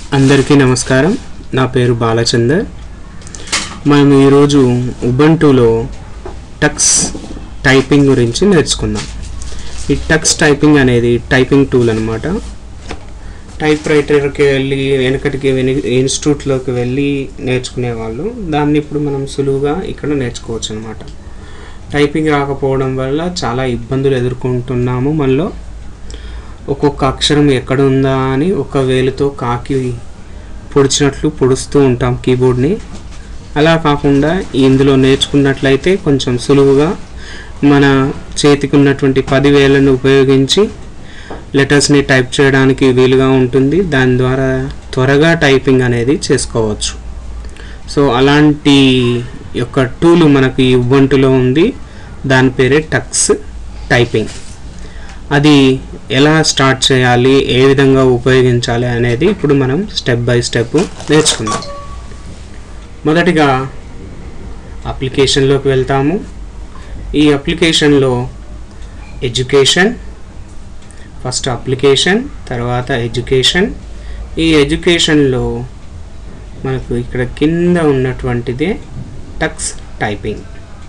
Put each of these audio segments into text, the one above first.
అందరికీ నమస్కారం నా పేరు బాలచందర్ మనం ఈరోజు ఉబంటులో టక్స్ టైపింగ్ గురించి నేర్చుకుందాం ఈ టక్స్ టైపింగ్ అనేది టైపింగ్ టూల్ అనమాట టైప్ రైటర్కి వెళ్ళి వెనకటికి వెని ఇన్స్టిట్యూట్లోకి వెళ్ళి నేర్చుకునే వాళ్ళు దాన్ని ఇప్పుడు మనం సులువుగా ఇక్కడ నేర్చుకోవచ్చు అనమాట టైపింగ్ రాకపోవడం వల్ల చాలా ఇబ్బందులు ఎదుర్కొంటున్నాము మనలో ఒక్కొక్క అక్షరం ఎక్కడ ఉందా అని ఒక వేలుతో కాకి పొడిచినట్లు పొడుస్తూ ఉంటాం కీబోర్డ్ని అలా కాకుండా ఇందులో నేర్చుకున్నట్లయితే కొంచెం సులువుగా మన చేతికి ఉన్నటువంటి పది వేలను ఉపయోగించి లెటర్స్ని టైప్ చేయడానికి వీలుగా ఉంటుంది దాని ద్వారా త్వరగా టైపింగ్ అనేది చేసుకోవచ్చు సో అలాంటి యొక్క టూల్ మనకి ఉబంటులో ఉంది దాని పేరే టక్స్ టైపింగ్ అది ఎలా స్టార్ట్ చేయాలి ఏ విధంగా ఉపయోగించాలి అనేది ఇప్పుడు మనం స్టెప్ బై స్టెప్ నేర్చుకుందాం మొదటిగా అప్లికేషన్లోకి వెళ్తాము ఈ అప్లికేషన్లో ఎడ్యుకేషన్ ఫస్ట్ అప్లికేషన్ తర్వాత ఎడ్యుకేషన్ ఈ ఎడ్యుకేషన్లో మనకు ఇక్కడ కింద ఉన్నటువంటిదే టక్స్ టైపింగ్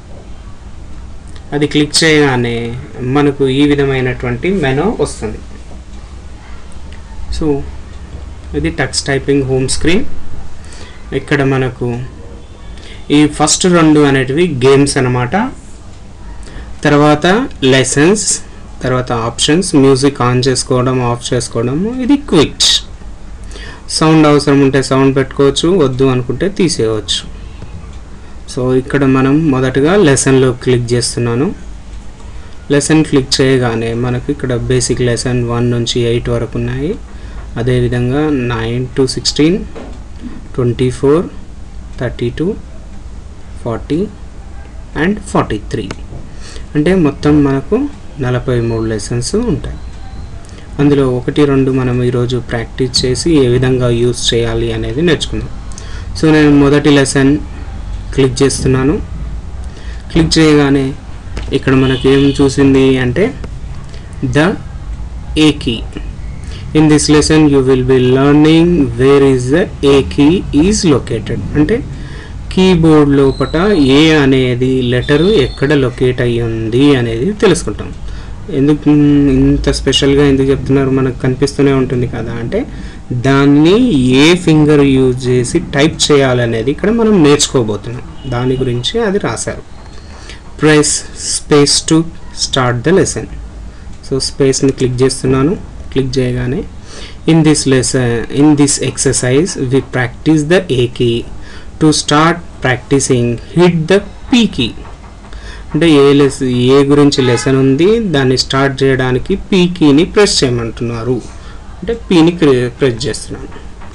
అది క్లిక్ చేయగానే మనకు ఈ విధమైనటువంటి మెనూ వస్తుంది సో ఇది టక్స్ టైపింగ్ హోమ్ స్క్రీన్ ఇక్కడ మనకు ఈ ఫస్ట్ రెండు అనేటివి గేమ్స్ అనమాట తర్వాత లెసన్స్ తర్వాత ఆప్షన్స్ మ్యూజిక్ ఆన్ చేసుకోవడం ఆఫ్ చేసుకోవడం ఇది క్విట్ సౌండ్ అవసరం ఉంటే సౌండ్ పెట్టుకోవచ్చు వద్దు అనుకుంటే తీసేయవచ్చు సో ఇక్కడ మనం మొదటగా లెసన్లో క్లిక్ చేస్తున్నాను లెసన్ క్లిక్ చేయగానే మనకు ఇక్కడ బేసిక్ లెసన్ వన్ నుంచి ఎయిట్ వరకు ఉన్నాయి అదేవిధంగా nine to sixteen twenty four thirty two forty and forty three అంటే మొత్తం మనకు నలభై మూడు లెసన్స్ ఉంటాయి అందులో ఒకటి రెండు మనం ఈరోజు ప్రాక్టీస్ చేసి ఏ విధంగా యూస్ చేయాలి అనేది నేర్చుకుందాం సో నేను మొదటి లెసన్ క్లిక్ చేస్తున్నాను క్లిక్ చేయగానే ఇక్కడ మనకి ఏం చూసింది అంటే the A key in this lesson you will be learning where is the A key is located అంటే కీబోర్డ్ లోపల ఏ అనేది లెటరు ఎక్కడ లొకేట్ అయ్యి ఉంది అనేది తెలుసుకుంటాం ఎందుకు ఇంత స్పెషల్గా ఎందుకు చెప్తున్నారు మనకు కనిపిస్తూనే ఉంటుంది కదా అంటే దాన్ని ఏ ఫింగర్ యూజ్ చేసి టైప్ చేయాలనేది ఇక్కడ మనం నేర్చుకోబోతున్నాం దాని గురించి అది రాశారు press space to start the lesson so స్పేస్ని క్లిక్ చేస్తున్నాను క్లిక్ చేయగానే in this lesson in this exercise we practice the A key to start practicing hit the P key అంటే ఏ లెస్ ఏ గురించి లెసన్ ఉంది దాన్ని స్టార్ట్ చేయడానికి P కీని press చేయమంటున్నారు అంటే పీని ప్రెస్ చేస్తున్నాను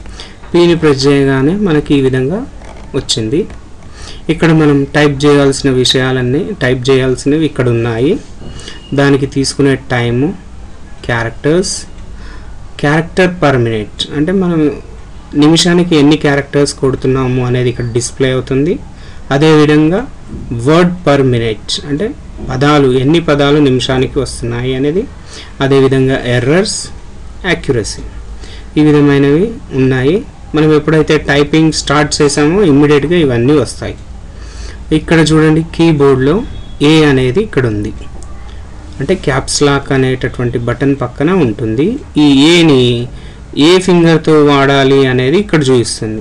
పీని ప్రెస్ చేయగానే మనకి ఈ విధంగా వచ్చింది ఇక్కడ మనం టైప్ చేయాల్సిన విషయాలన్నీ టైప్ చేయాల్సినవి ఇక్కడ ఉన్నాయి దానికి తీసుకునే time characters character per minute అంటే మనం నిమిషానికి ఎన్ని క్యారెక్టర్స్ కొడుతున్నాము అనేది ఇక్కడ డిస్ప్లే అవుతుంది అదేవిధంగా వర్డ్ పర్ మినిట్ అంటే పదాలు ఎన్ని పదాలు నిమిషానికి వస్తున్నాయి అనేది అదేవిధంగా ఎర్రర్స్ యాక్యురసీ ఈ విధమైనవి ఉన్నాయి మనం ఎప్పుడైతే టైపింగ్ స్టార్ట్ చేసామో ఇమ్మీడియట్గా ఇవన్నీ వస్తాయి ఇక్కడ చూడండి కీబోర్డ్లో ఏ అనేది ఇక్కడ ఉంది అంటే క్యాప్స్ లాక్ అనేటటువంటి బటన్ పక్కన ఉంటుంది ఈ ఏని ఏ ఫింగర్తో వాడాలి అనేది ఇక్కడ చూపిస్తుంది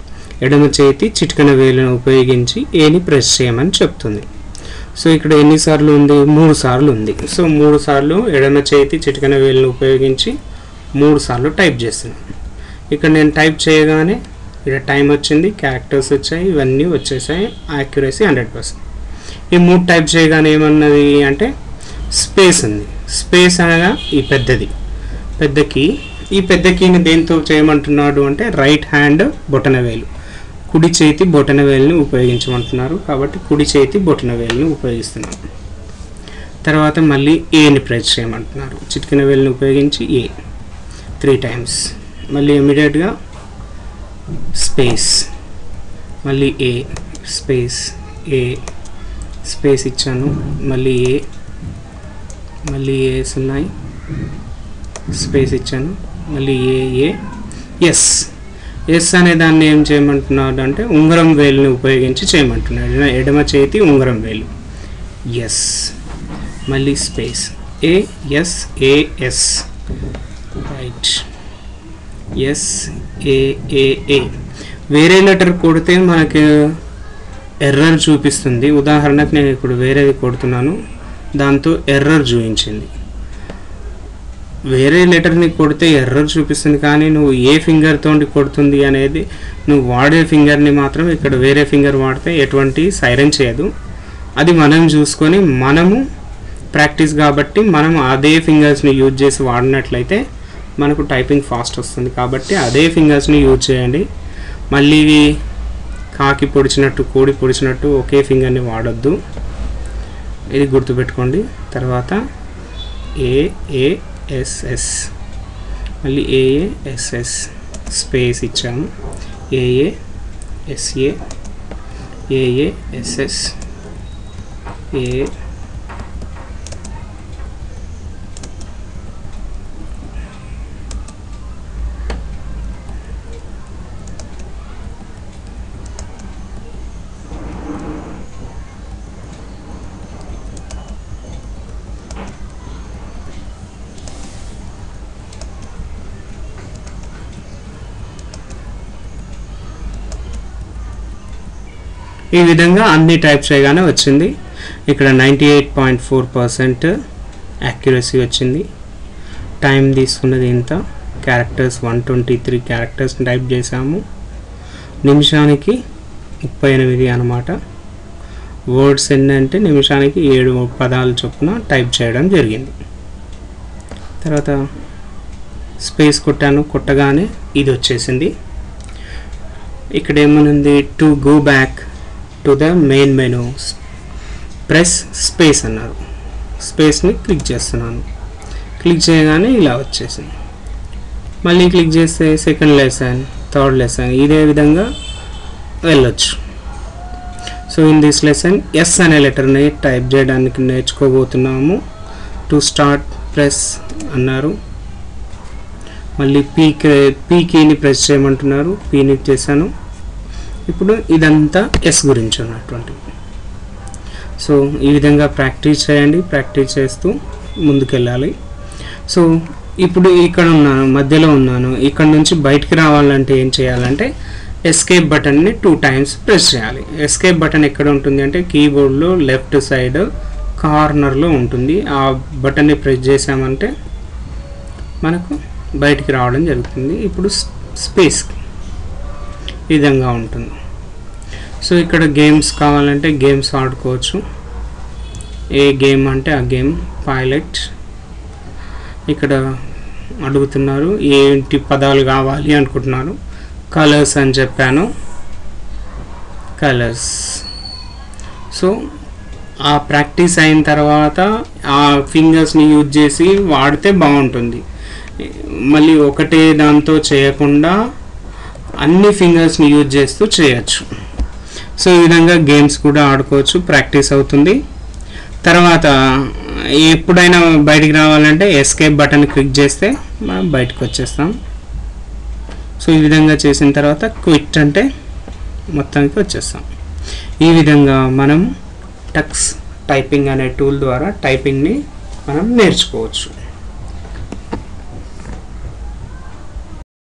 ఎడమ చేతి చిటికన వేలును ఉపయోగించి ఏని ప్రెస్ చేయమని చెప్తుంది సో ఇక్కడ ఎన్నిసార్లు ఉంది మూడు సార్లు ఉంది సో మూడు సార్లు ఎడమ చేతి చిటికన వేలును ఉపయోగించి మూడు సార్లు టైప్ చేస్తున్నాను ఇక్కడ నేను టైప్ చేయగానే ఇక్కడ టైం వచ్చింది క్యారెక్టర్స్ వచ్చాయి ఇవన్నీ వచ్చేసాయి యాక్యురసీ హండ్రెడ్ పర్సెంట్ ఈ మూడు టైప్ చేయగానే ఏమన్నది అంటే స్పేస్ ఉంది స్పేస్ అనగా ఈ పెద్దది పెద్ద కీ ఈ పెద్ద కీని దేంతో చేయమంటున్నాడు అంటే రైట్ హ్యాండ్ బొటన వేలు కుడి చేతి బొటన వేలుని ఉపయోగించమంటున్నారు కాబట్టి కుడి చేతి బొటన వేలుని ఉపయోగిస్తున్నాను తర్వాత మళ్ళీ ఏని ప్రెస్ చేయమంటున్నారు చిటికిన వేలుని ఉపయోగించి ఏ త్రీ టైమ్స్ మళ్ళీ ఇమీడియట్గా స్పేస్ మళ్ళీ ఏ స్పేస్ ఏ స్పేస్ ఇచ్చాను మళ్ళీ ఏ మళ్ళీ ఏస్ ఉన్నాయి స్పేస్ ఇచ్చాను మళ్ళీ ఏ ఏ ఎస్ ఎస్ అనే దాన్ని ఏం చేయమంటున్నాడు అంటే ఉంగరం వేలుని ఉపయోగించి చేయమంటున్నాడు ఎడ- ఎడమ చేతి ఉంగరం వేలు ఎస్ మళ్ళీ space A S A S right S A A A వేరే లెటర్ కొడితే మనకి ఎర్రర్ చూపిస్తుంది ఉదాహరణకు నేను ఇప్పుడు వేరేది కొడుతున్నాను దాంతో ఎర్రర్ చూపించింది వేరే లెటర్ని కొడితే ఎర్రర్ చూపిస్తుంది కానీ నువ్వు ఏ ఫింగర్ తోటి కొడుతుంది అనేది నువ్వు వాడే ఫింగర్ని మాత్రం ఇక్కడ వేరే ఫింగర్ వాడితే ఎటువంటి సైరన్ చేయదు అది మనం చూసుకొని మనము ప్రాక్టీస్ కాబట్టి మనం అదే ఫింగర్స్ని యూజ్ చేసి వాడినట్లయితే మనకు టైపింగ్ ఫాస్ట్ వస్తుంది కాబట్టి అదే ఫింగర్స్ని యూజ్ చేయండి మళ్ళీ ఇవి కాకి పొడిచినట్టు కోడి పొడిచినట్టు ఒకే ఫింగర్ని వాడొద్దు ఇది గుర్తుపెట్టుకోండి తర్వాత ఏఏఎస్ఎస్ మళ్ళీ ఏఏఎస్ఎస్ స్పేస్ ఇచ్చాము ఏఏఎస్ఏ ఏఏఎస్ఎస్ ఏ ఈ విధంగా అన్ని టైప్ చేయగానే వచ్చింది ఇక్కడ ninety eight point four percent accuracy వచ్చింది టైం తీసుకున్నది ఇంత characters one twenty three characters type చేసాము నిమిషానికి ముప్పై ఎనిమిది అనమాట వర్డ్స్ ఎన్ని అంటే నిమిషానికి ఏడు పదాలు చొప్పున టైప్ చేయడం జరిగింది తర్వాత స్పేస్ కొట్టాను కొట్టగానే ఇది వచ్చేసింది ఇక్కడ ఏమనుంది to go back to the main menu press space అన్నారు స్పేస్ని క్లిక్ చేస్తున్నాను క్లిక్ చేయగానే ఇలా వచ్చేసింది మళ్ళీ క్లిక్ చేస్తే సెకండ్ లెసన్ థర్డ్ లెసన్ ఇదే విధంగా వెళ్ళొచ్చు so in this lesson S అనే లెటర్ని టైప్ చేయడానికి నేర్చుకోబోతున్నాము టు స్టార్ట్ ప్రెస్ అన్నారు మళ్ళీ పీ పీ కీని ప్రెస్ చేయమంటున్నారు పీని చేశాను ఇప్పుడు ఇదంతా ఎస్ గురించి ఉన్నటువంటి సో ఈ విధంగా ప్రాక్టీస్ చేయండి ప్రాక్టీస్ చేస్తూ ముందుకెళ్ళాలి సో ఇప్పుడు ఇక్కడ ఉన్నాను మధ్యలో ఉన్నాను ఇక్కడ నుంచి బయటికి రావాలంటే ఏం చేయాలంటే ఎస్కేప్ బటన్ని టూ టైమ్స్ ప్రెస్ చేయాలి ఎస్కేప్ బటన్ ఎక్కడ ఉంటుంది అంటే కీబోర్డ్లో లెఫ్ట్ సైడ్ కార్నర్లో ఉంటుంది ఆ బటన్ని ప్రెస్ చేసామంటే మనకు బయటికి రావడం జరుగుతుంది ఇప్పుడు స్పేస్ ఈ విధంగా ఉంటుంది సో ఇక్కడ గేమ్స్ కావాలంటే గేమ్స్ ఆడుకోవచ్చు ఏ గేమ్ అంటే ఆ గేమ్ పైలట్ ఇక్కడ అడుగుతున్నారు ఏంటి పదాలు కావాలి అనుకుంటున్నారు కలర్స్ అని చెప్పాను కలర్స్ సో ఆ ప్రాక్టీస్ అయిన తర్వాత ఆ ఫింగర్స్ని యూజ్ చేసి వాడితే బాగుంటుంది మళ్ళీ ఒకటే దాంతో చేయకుండా అన్ని ఫింగర్స్ని యూజ్ చేస్తూ చేయొచ్చు సో ఈ విధంగా గేమ్స్ కూడా ఆడుకోవచ్చు ప్రాక్టీస్ అవుతుంది తర్వాత ఎప్పుడైనా బయటికి రావాలంటే ఎస్కేప్ బటన్ క్లిక్ చేస్తే మనం బయటకు వచ్చేస్తాం సో ఈ విధంగా చేసిన తర్వాత క్విట్ అంటే మొత్తానికి వచ్చేస్తాం ఈ విధంగా మనం టక్స్ టైపింగ్ అనే టూల్ ద్వారా టైపింగ్ని మనం నేర్చుకోవచ్చు